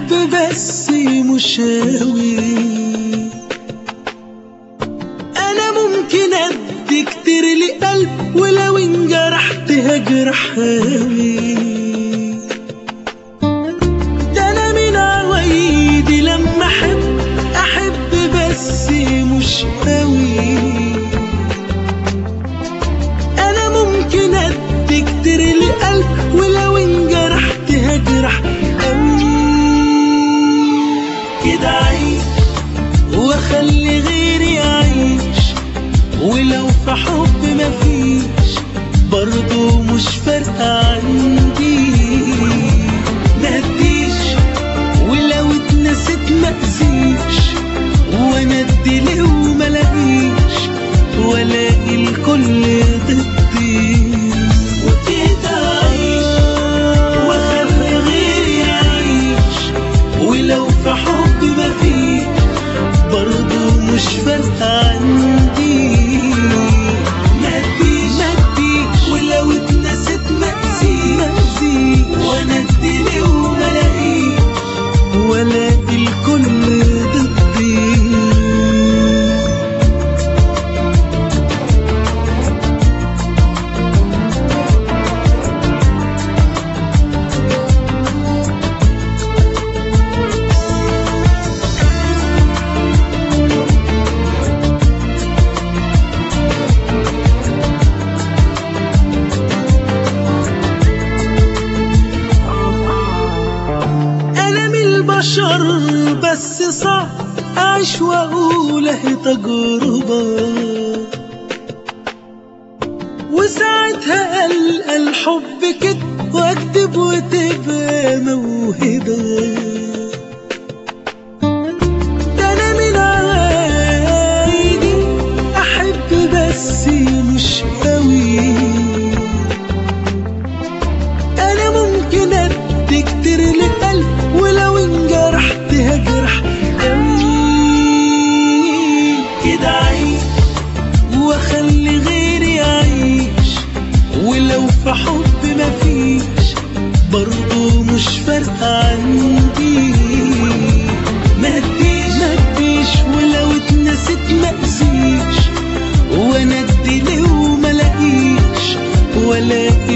احب بس مش هاوي انا ممكن ادي كتير لقلب ولو انجرحت هجرح هاوي ده انا من عوايدي لما احب احب بس مش قوي انا ممكن ادي كتير لقلب ولو انجرحت هجرح قوي كده عيش واخلي غيري يعيش ولو في حب مفيش برضه مش فارقة عندي مديش ولو اتنست مأذيش وانا ادي ليه وملاقيش والاقي الكل ضدي وكده عيش واخلي غيري يعيش ولو في حب مفيش برضه مش فارقة عندي مديش مديش ولو اتنست مأذيش مأذيش وانا ادي ليه وملاقيش والاقي الكل ضدي انا من البشر بس صعب اعيش واقول اهي تجربة وساعتها القى الحب كده واكتب وتبقى موهبة ده انا من عادي احب بس مش قوي انا ممكن ادي كتير لقلب ولو انجرحت هجرح قوي كده عيش واخلي غيري يعيش ولو في حب مفيش برضه مش فارقة عندي مديش مديش ولو اتنست مأذيش وانا ادي ليه وملاقيش والاقي